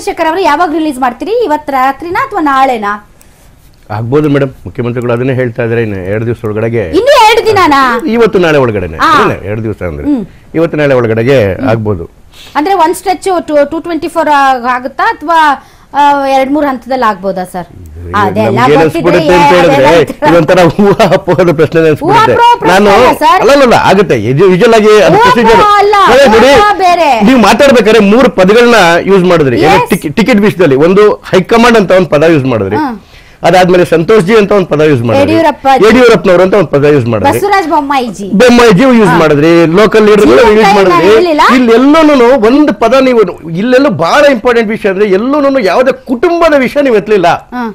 ಚಂದ್ರಶೇಖರ್ ಅವರು ಯಾವಾಗ ರಿಲೀಸ್ ಮಾಡ್ತೀರಿ ಇವತ್ತು ರಾತ್ರಿನಾ ಅಥವಾ ನಾಳೆನಾ ಆಗ್ಬೋದು ಮೇಡಮ್ ಮುಖ್ಯಮಂತ್ರಿಗಳು ಅದನ್ನೇ ಹೇಳ್ತಾ ಇದ್ದಾರೆ ಇನ್ನು ಎರಡು ದಿವಸ ಒಳಗಡೆಗೆ ಇನ್ನು ಎರಡು ದಿನಾನಾ ಇವತ್ತು ನಾಳೆ ಒಳಗಡೆನೆ ಆ. ಇಲ್ಲ, ಎರಡು ದಿವಸ ಅಂದ್ರೆ ಇವತ್ತು ನಾಳೆ ಒಳಗಡೆಗೆ ಆಗ್ಬೋದು ಅಂದ್ರೆ ಒಂದ್ ಸ್ಟ್ರೆಚ್ ಟೂ ಟ್ವೆಂಟಿ ಫೋರ್ ಆಗುತ್ತಾ ಅಥವಾ ಎರಡ್ ಮೂರ್ ಹಂತದಲ್ಲಿ ಆಗ್ಬೋದಾ ಸರ್ ಅದೆಲ್ಲ ನಮ್ಗೆ ಏನ್ ಗೊತ್ತಿದ್ರೆ ಅನ್ಸ್ಬಿಡುತ್ತೆ ಅಂತ ಹೇಳಿದ್ರೆ ಅದೆಲ್ಲ ಇರ್ತಾರೆ. ಇದೊಂಥರ ಹೂವ ಅಪ್ಪೋದ ಪ್ರಶ್ನೆ ಅನ್ಸ್ಬಿಡುತ್ತೆ ಹೂವ ಅಪ್ಪೋ ನಾನು ಪ್ರಶ್ನೆ ಅಲ್ಲ ಸರ್. ಅಲ್ಲ ಅಲ್ಲ ಆಗುತ್ತೆ ಯೂಶಲ್ ಆಗಿ ಅದು ಹೂವ procedure. ಅಪ್ಪೋ ಅಲ್ಲ, ಅದೇ ನೋಡಿ ಹೂವ ಬೇರೆ. ನೀವು ಮಾತಾಡ್ಬೇಕಾದ್ರೆ ಮೂರು ಪದಗಳನ್ನ ಯೂಸ್ ಮಾಡಿದ್ರಿ Yes. ಟಿಕೆಟ್ ವಿಷಯದಲ್ಲಿ ಒಂದು ಹೈಕಮಾಂಡ್ ಅಂತ ಒಂದು ಪದ ಯೂಸ್ ಮಾಡಿದ್ರಿ ಹ್ಮ್. ಅದಾದ್ಮೇಲೆ ಸಂತೋಷ್ ಜಿ ಅಂತ ಒಂದು ಪದ ಯೂಸ್ ಮಾಡಿದ್ರಿ ಯಡಿಯೂರಪ್ಪಾಜಿ. ಯಡಿಯೂರಪ್ಪನವರು ಅಂತ ಒಂದು ಪದ ಯೂಸ್ ಮಾಡಿದ್ರಿ ಬಸವರಾಜ ಬೊಮ್ಮಾಯಿಜಿ ಬೆಮ್ಮಾಯಿಜಿ ಯೂಸ್ ಮಾಡಿದ್ರಿ ಲೋಕಲ್ ಲೀಡರ್ ಜೀವ ಅಂತ ಯೂಸ್ ಏನ್ ಮಾಡಿದ್ರಿ ಹೇಳಿಲ್ಲ? ಇಲ್ಲೆಲ್ಲೋನು ಒಂದು ಪದ ನೀವು ಇಲ್ಲೆಲ್ಲೂ ಬಹಳ ಇಂಪಾರ್ಟೆಂಟ್ ವಿಷಯ ಅಂದ್ರೆ ಎಲ್ಲೂನು ಯಾವುದೇ ಕುಟುಂಬದ ವಿಷಯ ನೀವು ಎತ್ತಲಿಲ್ಲ ಹ್ಮ್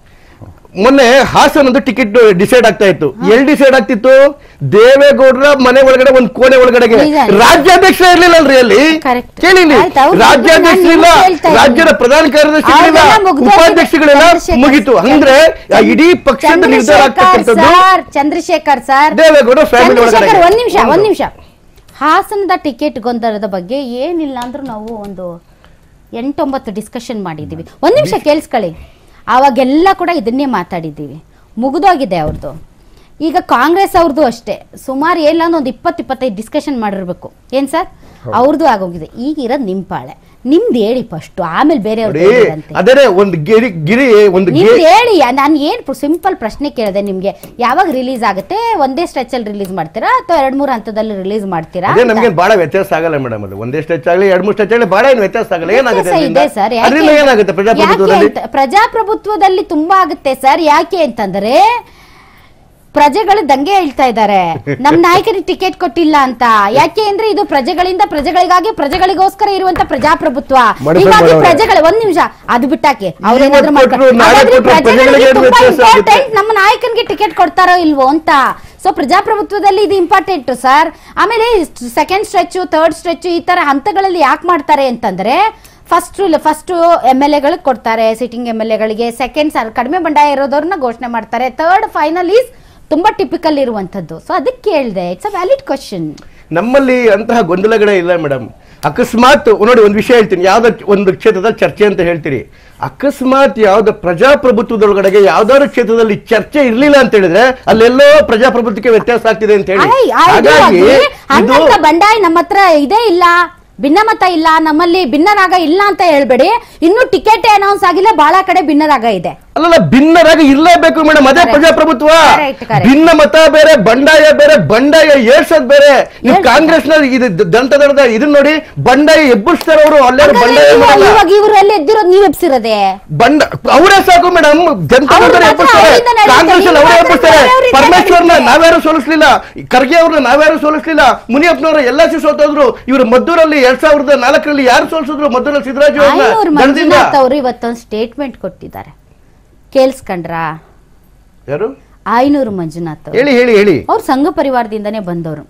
ಮೊನ್ನೆ ಹಾಸನ್ ಒಂದು ಟಿಕೆಟ್ ಡಿಸೈಡ್ ಆಗ್ತಾ ಇತ್ತು ಎಲ್ಲಿ ಡಿಸೈಡ್ ಆಗ್ತಿತ್ತು ದೇವೇಗೌಡರ ಮನೆ ಒಳಗಡೆ ಒಂದ್ ಕೋಣೆ ಒಳಗಡೆಗೆ ನಿಜ, ನಿಜ. ರಾಜ್ಯಾಧ್ಯಕ್ಷ ಇರ್ಲಿಲ್ಲಲ್ರಿ ಅಲ್ಲಿ Correct. ಕೇಳಿಲಿ ಆಯ್ತು, ಅವ್ರು ರಾಜ್ಯಾಧ್ಯಕ್ಷ ನಾನು ಇಲ್ಲ ಹೇಳ್ತಾ ಇದ್ದೀನಿ. ರಾಜ್ಯದ ಪ್ರಧಾನ ಕಾರ್ಯದರ್ಶಿಗಳಿಲ್ಲ ಅವ್ರೆಲ್ಲ ಮುಗ್ದೋಗಿದೆ. ಉಪಾಧ್ಯಕ್ಷಗಳಿಲ್ಲ ಚಂದ್ರಶೇಖರ್ ಮುಗೀತು ಅಂದ್ರೆ ಆ ಇಡೀ ಪಕ್ಷದ ನಿರ್ಧಾರ ಚಂದ್ರಶೇಖರ್ ಆಗ್ತಕ್ಕಂಥದ್ದು sir Chandrashekhar sir Devegowda family Chandrashekhar ಒಳಗಡೆ ಒಂದ್ ನಿಮಿಷ ಒಂದ್ ನಿಮಿಷ ಹಾಸನದ ಟಿಕೆಟ್ ಗೊಂದಲದ ಬಗ್ಗೆ ಏನಿಲ್ಲ ಅಂದ್ರೂ ನಾವು ಒಂದು ಎಂಟೊಂಬತ್ತು ಡಿಸ್ಕಷನ್ ಮಾಡಿದ್ದೀವಿ ಒಂದ್ ನಿಮಿಷ ಕೇಳಿಸ್ಕೊಳ್ಳಿ ಆವಾಗೆಲ್ಲ ಕೂಡ ಇದನ್ನೇ ಮಾತಾಡಿದ್ದೀವಿ ಮುಗಿದೋಗಿದೆ ಅವ್ರದ್ದು ಈಗ ಕಾಂಗ್ರೆಸ್ ಅವ್ರದ್ದು ಅಷ್ಟೇ ಸುಮಾರು ಏನಿಲ್ಲ ಅಂದ್ರೆ ಒಂದು ಇಪ್ಪತ್ತು ಇಪ್ಪತ್ತೈದು ಡಿಸ್ಕಷನ್ ಮಾಡಿರ್ಬೇಕು ಏನ್ ಸರ್ ಅವ್ರದ್ದು ಆಗೋಗಿದೆ ಈಗ ಇರೋದು ನಿಂಪಾಳೆ ನಿಮ್ದು ಹೇಳಿ ಫಸ್ಟ್ ಆಮೇಲೆ ಬೇರೆಯವ್ರದ್ದು ನೋಡಿ ಹೇಳಿರಂತೆ ಅದೇ ಒಂದು ಗಿರಿ ಗಿರಿ ಒಂದು ಗಿ- ನಿಮ್ದು ಹೇಳಿ ನಾನು ಏನು ಸಿಂಪಲ್ ಪ್ರಶ್ನೆ ಕೇಳಿದೆ ನಿಮ್ಗೆ ಯಾವಾಗ ರಿಲೀಸ್ ಆಗುತ್ತೆ ಒಂದೇ ಸ್ಟ್ರೆಚ್ ಅಲ್ಲಿ ರಿಲೀಸ್ ಮಾಡ್ತೀರಾ ಅಥವಾ ಎರಡ್ ಮೂರು ಹಂತದಲ್ಲಿ ರಿಲೀಸ್ ಮಾಡ್ತೀರಾ ಅದೇ ಅಂತ. ನಮ್ಗೆ ಬಹಳ ವ್ಯತ್ಯಾಸ ಆಗಲ್ಲ ಮೇಡಮ್ ಅದು ಒಂದೇ ಸ್ಟೆಚ್ ಆಗಲಿ ಎರಡ್ ಮೂರು ಸ್ಟೆಚ್ ಆಗಲಿ ಬಹಳ ಏನು ವ್ಯತ್ಯಾಸ ಆಗಲ್ಲ ಏನಾಗುತ್ತೆ ವ್ಯತ್ಯಾಸ ಇದೆ ಅದರಿಂದ? ಸರ್ ಅದರಿಂದ ಯಾಕೆ ಏನಾಗುತ್ತೆ ಪ್ರಜಾಪ್ರಭುತ್ವದಲ್ಲಿ ಯಾಕೆ ಅಂತ- ಪ್ರಜಾಪ್ರಭುತ್ವದಲ್ಲಿ ತುಂಬಾ ಆಗುತ್ತೆ ಸರ್ ಯಾಕೆ ಅಂತಂದ್ರೆ ಪ್ರಜೆಗಳು ದಂಗೆ ಹೇಳ್ತಾ ಇದ್ದಾರೆ ನಮ್ ನಾಯಕರಿಗೆ ಟಿಕೆಟ್ ಕೊಟ್ಟಿಲ್ಲ ಅಂತ ಯಾಕೆ ಅಂದ್ರೆ ಇದು ಪ್ರಜೆಗಳಿಂದ ಪ್ರಜೆಗಳಿಗಾಗಿ ಪ್ರಜೆಗಳಿಗೋಸ್ಕರ ಇರುವಂತ ಪ್ರಜಾಪ್ರಭುತ್ವ ಮಡಸರ್ ಹೀಗಾಗಿ ಮಾಡವ್ರೆ. ಪ್ರಜೆಗಳು ಒಂದ್ ನಿಮಿಷ ಅದು ಬಿಟ್ಟಾಕೆ ಅವ್ರೇನಾದ್ರೂ ಇವತ್ತು ಮಾಡ್ಕೊಂಡು ಕೊಟ್ರು, ನಾಳೆ ಹಾಗಾದ್ರೆ ಕೊಟ್ರು, ಪ್ರಜೆಗಳಿಗೆ ಪ್ರಜೆಗಳಿಗೆ ಏನು ತುಂಬಾ ವ್ಯತ್ಯಾಸ ಆಗುತ್ತೆ? important ನಮ್ಮ ನಾಯಕನಿಗೆ ಟಿಕೆಟ್ ಕೊಡ್ತಾರೋ ಇಲ್ವೋ ಅಂತ ಸೊ ಪ್ರಜಾಪ್ರಭುತ್ವದಲ್ಲಿ ಇದು ಇಂಪಾರ್ಟೆಂಟ್ ಸರ್ ಆಮೇಲೆ ಸೆಕೆಂಡ್ ಸ್ಟ್ರೆಚ್ ಥರ್ಡ್ ಸ್ಟ್ರೆಚ್ ಈ ತರ ಹಂತಗಳಲ್ಲಿ ಯಾಕೆ ಮಾಡ್ತಾರೆ ಅಂತಂದ್ರೆ ಫಸ್ಟ್ ಫಸ್ಟ್ ಎಮ್ ಎಲ್ ಎಗಳಿಗೆ ಕೊಡ್ತಾರೆ ಸಿಟ್ಟಿಂಗ್ ಎಮ್ ಎಲ್ ಎಗಳಿಗೆ ಸೆಕೆಂಡ್ ಸರ್ ಕಡಿಮೆ ಬಂಡಾಯ ಇರೋದವ್ರನ್ನ ಘೋಷಣೆ ಮಾಡ್ತಾರೆ ಥರ್ಡ್ ಫೈನಲ್ ಈಸ್ ತುಂಬಾ ಟಿಪಿಕಲ್ ಇರುವಂತದ್ದು ಸೊ ಅದಕ್ಕೆ ಕೇಳಿದೆ ಇಟ್ಸ್ ಅ ವ್ಯಾಲಿಡ್ ಕ್ವಶನ್ ನಮ್ಮಲ್ಲಿ ಅಂತಹ ಗೊಂದಲಗಳೇ ಇಲ್ಲ ಮೇಡಮ್ ಅಕಸ್ಮಾತ್ ನೋಡಿ ಒಂದು ವಿಷಯ ಹೇಳ್ತೀನಿ ಯಾವ್ದೋ ಒಂದು ಕ್ಷೇತ್ರದ ಚರ್ಚೆ ಅಂತ ಹೇಳ್ತೀರಿ ಅಕಸ್ಮಾತ್ ಯಾವ್ದು ಪ್ರಜಾಪ್ರಭುತ್ವದೊಳಗಡೆಗೆ ಯಾವ್ದಾದ್ರು ಕ್ಷೇತ್ರದಲ್ಲಿ ಚರ್ಚೆ ಇರ್ಲಿಲ್ಲ ಅಂತ ಹೇಳಿದ್ರೆ ಅಲ್ಲೆಲ್ಲೋ ಪ್ರಜಾಪ್ರಭುತ್ವಕ್ಕೆ ವ್ಯತ್ಯಾಸ ಆಗ್ತಿದೆ ಅಂತ ಹೇಳಿ ಹಾಗಾಗಿ ಇದು ಹಂಗಂತ ಬಂಡಾಯ ನಮ್ಮ ಹತ್ರ ಇದೇ ಇಲ್ಲ ಭಿನ್ನಮತ ಇಲ್ಲ ನಮ್ಮಲ್ಲಿ ಭಿನ್ನರಾಗ ಇಲ್ಲ ಅಂತ ಹೇಳ್ಬೇಡಿ ಇನ್ನು ಟಿಕೆಟ್ ಅನೌನ್ಸ್ ಆಗಿಲ್ಲ ಬಹಳ ಕಡೆ ಭಿನ್ನರಾಗ ಇದೆ ಅಲ್ಲಲ್ಲ ಭಿನ್ನರಾಗ ಇರ್ಲೇಬೇಕು ಮೇಡಮ್ ಅದೇ Correct. ಪ್ರಜಾಪ್ರಭುತ್ವ Correct, correct. ಭಿನ್ನ ಮತ ಬೇರೆ ಬಂಡಾಯ ಬೇರೆ ಬಂಡಾಯ ಏರ್ಸೋದ್ ಬೇರೆ ನೀವು ಹೇಳ್- ಕಾಂಗ್ರೆಸ್ ನ ಇದು ದಂತದಳದ ಇದನ್ನ ನೋಡಿ ಬಂಡಾಯ ಎಬ್ಬಿಸ್ತಾರ ಅವರು ಅಲ್ಲೇ ಹಾಗಾದ್ರೆ ಬಂಡಾಯ ಇವ- ಮಾಡಲ್ಲ. ಇವಾಗ ಇವರು ಎಲ್ಲಿ ಎದ್ದಿರೋದು ನೀವ್ ಎಬ್ಸಿರೋದೆ ಬಂಡ ಅವರೇ ಸಾಕು ಮೇಡಮ್ ಜನತಾ ಅವ್ರು ದಳದವ್ರು ಮಾತ್ರ ಎಬ್ಬಿಸ್ತಾರೆ ಅವರಿಂದ ನಡೆಯುತ್ತೆ. ಕಾಂಗ್ರೆಸ್ ಅಲ್ಲಿ ಅವರೇ ನೀವು ಎಬ್ಬಿಸ್ತಾರೆ ಮಾತ್ರ ಬೇರೆಯವ್ರಿಂದ ಪರಮೇಶ್ವರ್ನ ನಡೆಯುತ್ತೆ. ನಾವ್ಯಾರು ಸೋಲಿಸ್ಲಿಲ್ಲ ಖರ್ಗೆ ಅವ್ರನ್ನ ನಾವ್ಯಾರು ಸೋಲಿಸ್ಲಿಲ್ಲ ಮುನಿಯಪ್ಪನವ್ರ ಎಲ್ಲ ಸೋತೋದ್ರು ಇವರು ಮದ್ದೂರಲ್ಲಿ ಎರಡ್ ಸಾವಿರದ ನಾಲ್ಕರಲ್ಲಿ ಯಾರು ಸೋಲಿಸಿದ್ರು ಮದ್ದೂರಲ್ಲಿ ಸಿದ್ದರಾಜು ಆಯ್ನೂರು ಅವ್ರನ್ನ ದಳದಿಂದ ಮಂಜುನಾಥ್ ಅವರು ಇವತ್ತೊಂದು ಸ್ಟೇಟ್ಮೆಂಟ್ ಕೊಟ್ಟಿದ್ದಾರೆ ಕೇಳಿಸ್ಕೊಂಡ್ರಾ ಯಾರು ಆಯ್ನೂರು ಮಂಜುನಾಥ್ ಅವರು ಹೇಳಿ ಹೇಳಿ ಹೇಳಿ ಅವ್ರು ಸಂಘ ಪರಿವಾರದಿಂದನೇ ಬಂದವರು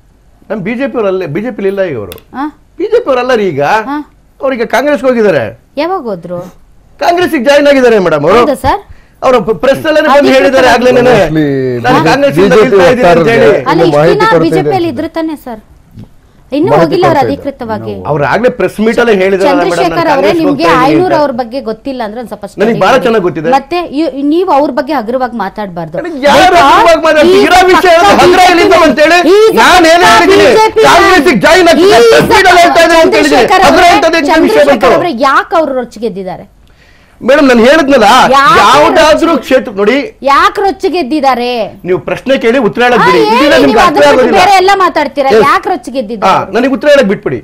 ನಮ್ ಬಿಜೆಪಿ ಅವರಲ್ಲೇ ಬಿಜೆಪಿ ಇಲ್ಲ ಈಗ ಅವರು ಆ? ಬಿಜೆಪಿ ಅವರಲ್ಲ ರೀ ಈಗ ಹಾ. ಅವ್ರಿಗೆ ಕಾಂಗ್ರೆಸ್ಗೆ ಹೋಗಿದ್ದಾರೆ ಯಾವಾಗ ಹೋದ್ರು ಕಾಂಗ್ರೆಸ್ಗೆ ಜಾಯ್ನ್ ಆಗಿದ್ದಾರೆ ಮೇಡಮ್ ಅವರು ಹೌದಾ ಸರ್ ಅವರು ಪ್ರೆಸ್ ಅಲ್ಲೇ ಬಂದು ಅಧಿಕೃತ ಹೇಳಿದ್ದಾರೆ ಆಗ್ಲೇನೆ Mostly ನಾನು ಕಾಂಗ್ರೆಸ್ ಇಂದ BJP ನಿಲ್ತಾ ಇದ್ದೀನಿ ಅಂತ ಹೇಳಿ ವಕ್ತಾರರಿಗೆ ಅಲ್ಲ ಇನ್ನು ಇಷ್ಟು ಮಾಹಿತಿ ದಿನ ಕೊಡ್ತಾ ಬಿಜೆಪಿಯಲ್ಲಿ ಇದ್ದಾರೆ. ಇದ್ರು ತಾನೆ ಸರ್ ಇನ್ನೂ ಮಾಹಿತಿ ಹೋಗಿಲ್ಲ ಅವ್ರು ಕೊಡ್ತಾ ಇದ್ದಾರೆ. ಅಧಿಕೃತವಾಗಿ ಅವ್ರು ಆಗ್ಲೇ ಪ್ರೆಸ್ ಮೀಟ್ ಅಲ್ಲೇ ಹೇಳಿದ್ದಾರೆ ಚಂದ್ರಶೇಖರ್ ಅವರೇ ನಿಮ್ಗೆ ಆಯ್ನೂರ್ ಅವ್ರ ಬಗ್ಗೆ ಗೊತ್ತಿಲ್ಲ ಅಂದ್ರೆ ಒಂದ್ ಸ್ವಲ್ಪ study ನನಗೆ ಬಹಳ ಮಾಡಿ. ಚೆನ್ನಾಗ್ ಗೊತ್ತಿದೆ. ಮತ್ತೆ ಇ- ನೀವು ಅವ್ರ ಬಗ್ಗೆ ಹಗುರವಾಗಿ ಮಾತಾಡಬಾರ್ದು ನನಗೆ ಯಾರು ಹಗುರವಾಗಿ ಮಾತಾಡ್ತಾರೆ? ಇರೋ ವಿಷಯ ಅದು ಹಗುರ ಎಲ್ಲಿಂದ ಬಂತೇಳಿ? ನಾನ್ ಏನ್ ಹೇಳಿದ್ದೀನಿ? ಕಾಂಗ್ರೆಸ್ಸಿಗೆ join ಆಗ್ತೀನಿ, press meet ಅಲ್ಲಿ ಹೇಳ್ತಾ ಇದ್ದೀನಿ ಅಂತ ಹೇಳಿದ್ದೀನಿ. ಹಗುರ ಅಂತದ್ದು ಎಂತ ವಿಷಯ ಬಂತು? ಯಾಕೆ ಅವ್ರು ರೊಚ್ಚಿಗೆದ್ದಿದ್ದಾರೆ ಮೇಡಮ್ ನಾನು ಹೇಳಿದ್ನಲ್ಲ ಯಾಕೆ ಯಾವ್ದಾದ್ರೂ ಕ್ಷೇತ್ರ ನೋಡಿ ಯಾಕೆ ರೊಚ್ಚಿಗೆದ್ದಿದ್ದಾರೆ ನೀವು ಪ್ರಶ್ನೆ ಕೇಳಿ ಉತ್ತರ ಹೇಳಕ್ ಆ, ಬಿಡಿ ಹೇಳಿ, ಇದಿಲ್ಲ ನಿಮ್ಗೆ ನೀವು ಅರ್ಥ ಅದ್ರ ಬಗ್ಗೆ ಆಗೋದಿಲ್ಲ ಬೇರೆ ಎಲ್ಲ ಮಾತಾಡ್ತೀರಾ Yes. ಯಾಕೆ ಹಾ ರೊಚ್ಚಿಗೆದ್ದಿದ್ದಾರೆ ನನಗೆ ಉತ್ತರ ಹೇಳಕ್ ಬಿಟ್ಬಿಡಿ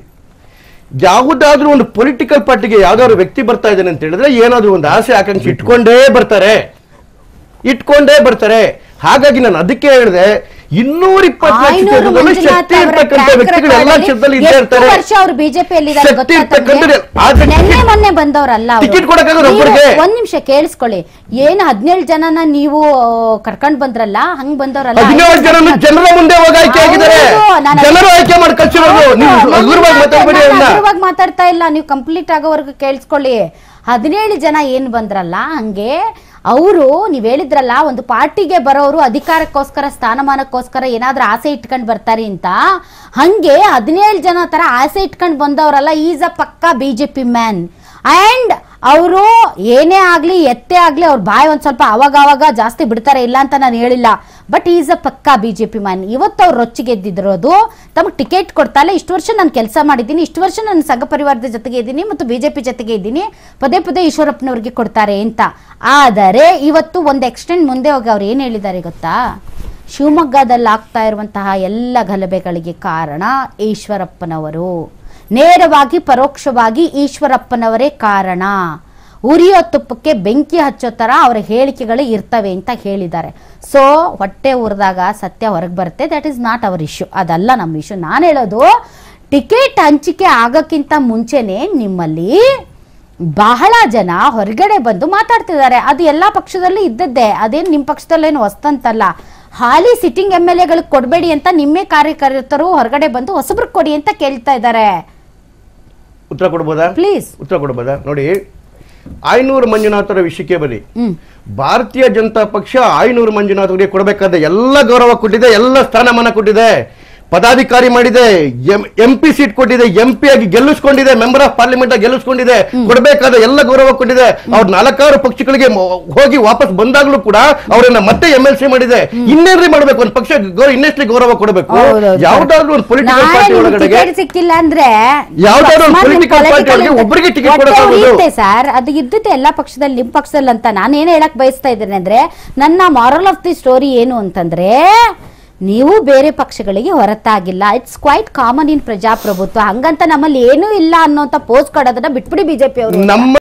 ಯಾವುದಾದ್ರೂ ಒಂದು ಪೊಲಿಟಿಕಲ್ ಪಾರ್ಟಿಗೆ ಯಾವ್ದಾದ್ರು ವ್ಯಕ್ತಿ ಬರ್ತಾ ಇದ್ದಾನೆ ಅಂತ ಹೇಳಿದ್ರೆ ಏನಾದ್ರು ಒಂದು ಆಸೆ ಆಕಾಂಕ್ಷೆ ಇಟ್ಕೊಂಡೇ ಬರ್ತಾರೆ ಇಟ್ಕೊಂಡೇ ಬರ್ತಾರೆ ಹಾಗಾಗಿ ನಾನು ಅದಕ್ಕೆ ಹೇಳಿದೆ ಇನ್ನೂರ ಇಪ್ಪತ್ನಾಲ್ಕು ಆಯ್ನೂರು ಕ್ಷೇತ್ರದಲ್ಲಿ ಮಂಜುನಾಥ್ ಶಕ್ತಿ ಅವರ ಇರ್ತಕ್ಕಂಥ track ವ್ಯಕ್ತಿಗಳು ಎಲ್ಲ record ಕ್ಷೇತ್ರದಲ್ಲಿ ಅಲ್ಲಿ ಇದ್ದೇ ಎಷ್ಟು ಇರ್ತಾರೆ ವರ್ಷ ಅವರು ಬಿಜೆಪಿಯಲ್ಲಿ ಇದ್ದಾರೆ ಶಕ್ತಿ ಗೊತ್ತಾ ಇರ್ತಕ್ಕಂಥ ತಮ್ಗೆ? ಆದ್ರೆ ನೆನ್ನೆ ಟಿಕೆಟ್- ಮೊನ್ನೆ ಬಂದವರಲ್ಲ ಅವ್ರು. ಟಿಕೆಟ್ ಕೊಡಕ್ಕಾಗಲ್ಲ ನೀವು ಒಬ್ರಿಗೆ. ಒಂದ್ ನಿಮಿಷ ಕೇಳಿಸ್ಕೊಳ್ಳಿ ಏನ್ ಹದಿನೇಳು ಜನನ ನೀವು ಕರ್ಕೊಂಡ್ ಬಂದ್ರಲ್ಲ ಹಂಗ್ ಬಂದವರಲ್ಲ ಹದಿನೇಳು ಜನ ಜನರ ಮುಂದೆ ಹೋಗಿ ಆಯ್ಕೆ ಆಗಿದ್ದಾರೆ ಹೌದು, ನಾನು ಜನರು ಆಯ್ಕೆ ಮಾಡಿ ಕಳ್ಸಿರೋದು ಹೌದು, ನೀವು ನಾನು ಹಗುರವಾಗಿ ಮಾತಾಡ್ಬೇಡಿ ನಾನು ಅವ್ರನ್ನ ಹಗುರವಾಗಿ ಮಾತಾಡ್ತಾ ಇಲ್ಲ ನೀವು ಕಂಪ್ಲೀಟ್ ಆಗೋವರೆಗೂ ಕೇಳಿಸ್ಕೊಳ್ಳಿ ಹದಿನೇಳು ಜನ ಏನ್ ಬಂದ್ರಲ್ಲ ಹಂಗೆ ಅವರು ನೀವ್ ಹೇಳಿದ್ರಲ್ಲ ಒಂದು ಪಾರ್ಟಿಗೆ ಬರೋರು ಅಧಿಕಾರಕ್ಕೋಸ್ಕರ ಸ್ಥಾನಮಾನಕ್ಕೋಸ್ಕರ ಏನಾದ್ರೂ ಆಸೆ ಇಟ್ಕೊಂಡ್ ಬರ್ತಾರೆ ಅಂತ ಹಂಗೆ ಹದಿನೇಳು ಜನ ತರ ಆಸೆ ಇಟ್ಕೊಂಡ್ ಬಂದವರಲ್ಲ ಈಸ್ ಅ ಪಕ್ಕಾ ಬಿಜೆಪಿ ಮ್ಯಾನ್ ಅಂಡ್ ಅವರು ಏನೇ ಆಗ್ಲಿ ಎತ್ತೇ ಆಗ್ಲಿ ಅವ್ರ ಬಾಯಿ ಒಂದ್ ಸ್ವಲ್ಪ ಅವಾಗ ಅವಾಗ ಜಾಸ್ತಿ ಬಿಡ್ತಾರೆ ಇಲ್ಲ ಅಂತ ನಾನು ಹೇಳಿಲ್ಲ ಬಟ್ ಈಸ್ ಅ ಪಕ್ಕಾ ಬಿಜೆಪಿ ಮ್ಯಾನ್ ಇವತ್ತು ಅವ್ರು ರೊಚ್ಚಿಗೆದ್ದಿರೋದು ತಮಗೆ ಟಿಕೆಟ್ ಕೊಡ್ತಾ ಇಲ್ಲ ಇಷ್ಟು ವರ್ಷ ನಾನು ಕೆಲಸ ಮಾಡಿದ್ದೀನಿ ಇಷ್ಟು ವರ್ಷ ನಾನು ಸಂಘ ಪರಿವಾರದ ಜೊತೆಗೆ ಇದ್ದೀನಿ ಮತ್ತು ಬಿಜೆಪಿ ಜೊತೆಗೆ ಇದ್ದೀನಿ ಪದೇ ಪದೇ ಈಶ್ವರಪ್ಪನವ್ರಿಗೆ ಕೊಡ್ತಾರೆ ಅಂತ ಆದರೆ ಇವತ್ತು ಒಂದು ಎಕ್ಸ್ಟೆಂಡ್ ಮುಂದೆ ಹೋಗಿ ಅವ್ರು ಏನು ಹೇಳಿದ್ದಾರೆ ಗೊತ್ತಾ ಶಿವಮೊಗ್ಗದಲ್ಲಿ ಆಗ್ತಾ ಇರುವಂತಹ ಎಲ್ಲ ಗಲಭೆಗಳಿಗೆ ಕಾರಣ ಈಶ್ವರಪ್ಪನವರು ನೇರವಾಗಿ ಪರೋಕ್ಷವಾಗಿ ಈಶ್ವರಪ್ಪನವರೇ ಕಾರಣ ಉರಿಯೋ ತುಪ್ಪಕ್ಕೆ ಬೆಂಕಿ ಹಚ್ಚೋ ಥರ ಅವರ ಹೇಳಿಕೆಗಳು ಇರ್ತವೆ ಅಂತ ಹೇಳಿದ್ದಾರೆ ಸೊ ಹೊಟ್ಟೆ ಉರಿದಾಗ ಸತ್ಯ ಹೊರಗೆ ಬರುತ್ತೆ that is not our issue ಅದಲ್ಲ ನಮ್ಮ ಇಶ್ಯೂ ನಾನು ಹೇಳೋದು ಟಿಕೆಟ್ ಹಂಚಿಕೆ ಆಗೋಕ್ಕಿಂತ ಮುಂಚೆನೆ ನಿಮ್ಮಲ್ಲಿ ಬಹಳ ಜನ ಹೊರಗಡೆ ಬಂದು ಮಾತಾಡ್ತಿದ್ದಾರೆ ಅದು ಎಲ್ಲ ಪಕ್ಷದಲ್ಲೂ ಇದ್ದದ್ದೇ ಅದೇನು ನಿಮ್ಮ ಪಕ್ಷದಲ್ಲೇನು ಹೊಸ್ತಂತಲ್ಲ ಹಾಲಿ ಸಿಟ್ಟಿಂಗ್ ಎಮ್ ಎಲ್ ಎಗಳಿಗೆ ಕೊಡಬೇಡಿ ಅಂತ ನಿಮ್ಮೇ ಕಾರ್ಯಕರ್ತರು ಹೊರಗಡೆ ಬಂದು ಹೊಸಬ್ರಿಗೆ ಕೊಡಿ ಅಂತ ಕೇಳ್ತಾ ಇದ್ದಾರೆ ಉತ್ತರ ಕೊಡ್ಬೋದಾ ಪ್ಲೀಸ್ ಉತ್ತರ ಕೊಡ್ಬೋದಾ ನೋಡಿ ಆಯ್ನೂರು ಮಂಜುನಾಥರ ವಿಷಯಕ್ಕೆ ಬನ್ನಿ ಹ್ಮ್ ಭಾರತೀಯ ಜನತಾ ಪಕ್ಷ ಆಯ್ನೂರು ಮಂಜುನಾಥರಿಗೆ ಕೊಡಬೇಕಾದ ಎಲ್ಲ ಗೌರವ ಕೊಟ್ಟಿದೆ ಎಲ್ಲ ಸ್ಥಾನಮಾನ ಕೊಟ್ಟಿದೆ ಪದಾಧಿಕಾರಿ ಮಾಡಿದೆ ಎಂ ಪಿ ಸೀಟ್ ಕೊಟ್ಟಿದೆ ಎಂ ಪಿ ಆಗಿ ಗೆಲ್ಲಿಸ್ಕೊಂಡಿದೆ ಮೆಂಬರ್ ಆಫ್ ಪಾರ್ಲಿಮೆಂಟ್ ಆಗಿ ಗೆಲ್ಲಿಸ್ಕೊಂಡಿದೆ ಕೊಡಬೇಕಾದ ಎಲ್ಲ ಗೌರವ ಕೊಟ್ಟಿದೆ ಅವ್ರ ನಾಲ್ಕಾರು ಪಕ್ಷಗಳಿಗೆ ಮ- ಹೋಗಿ ವಾಪಸ್ ಬಂದಾಗ್ಲೂ ಕೂಡ ಅವರನ್ನ ಮತ್ತೆ ಎಂ ಎಲ್ ಸಿ ಮಾಡಿದೆ ಇನ್ನೇನ್ರಿ ಮಾಡ್ಬೇಕು ಒಂದು ಪಕ್ಷ ಗೌರವ ಇನ್ನೆಷ್ಟು ಗೌರವ ಕೊಡಬೇಕು ಹೌದೌದು. ಯಾವ್ದಾದ್ರು ಒಂದು ಪೊಲಿಟಿಕಲ್ ನಾಳೆ ಪಾರ್ಟಿ ನಿಮ್ಗೆ ಒಳಗಡೆ ಟಿಕೆಟ್ ಸಿಕ್ಕಿಲ್ಲ ಅಂದ್ರೆ ಯಾವ್ದಾದ್ರು ಒಂದು ಅಕಸ್ಮಾತ್ ನಿಮ್ political party political ಒಳಗೆ ಅಂತ- ಒಬ್ರಿಗೆ ticket ಹೊಟ್ಟೆ ಕೊಡಕ್ಕಾಗೋದು? ಉರಿಯುತ್ತೆ ಸರ್ ಅದು ಇದ್ದದ್ದು ಎಲ್ಲಾ ಪಕ್ಷದಲ್ಲಿ ನಿಮ್ ಪಕ್ಷದಲ್ಲಿ ಅಂತ ನಾನು ಏನ್ ಹೇಳಕ್ ಬಯಸ್ತಾ ಇದ್ದೇನೆ ಅಂದ್ರೆ ನನ್ನ ಮಾರಲ್ ಆಫ್ ದಿ ಸ್ಟೋರಿ ಏನು ಅಂತಂದ್ರೆ ನೀವು ಬೇರೆ ಪಕ್ಷಗಳಿಗೆ ಹೊರತಾಗಿಲ್ಲ ಇಟ್ಸ್ ಕ್ವೈಟ್ ಕಾಮನ್ ಇನ್ ಪ್ರಜಾಪ್ರಭುತ್ವ ಹಂಗಂತ ನಮ್ಮಲ್ಲಿ ಏನೂ ಇಲ್ಲ ಅನ್ನೋಂತ ಪೋಸ್ಟ್ ಕೊಡೋದನ್ನ ಬಿಟ್ಬಿಡಿ ಬಿಜೆಪಿ ಅವರು ನಮ್ಮ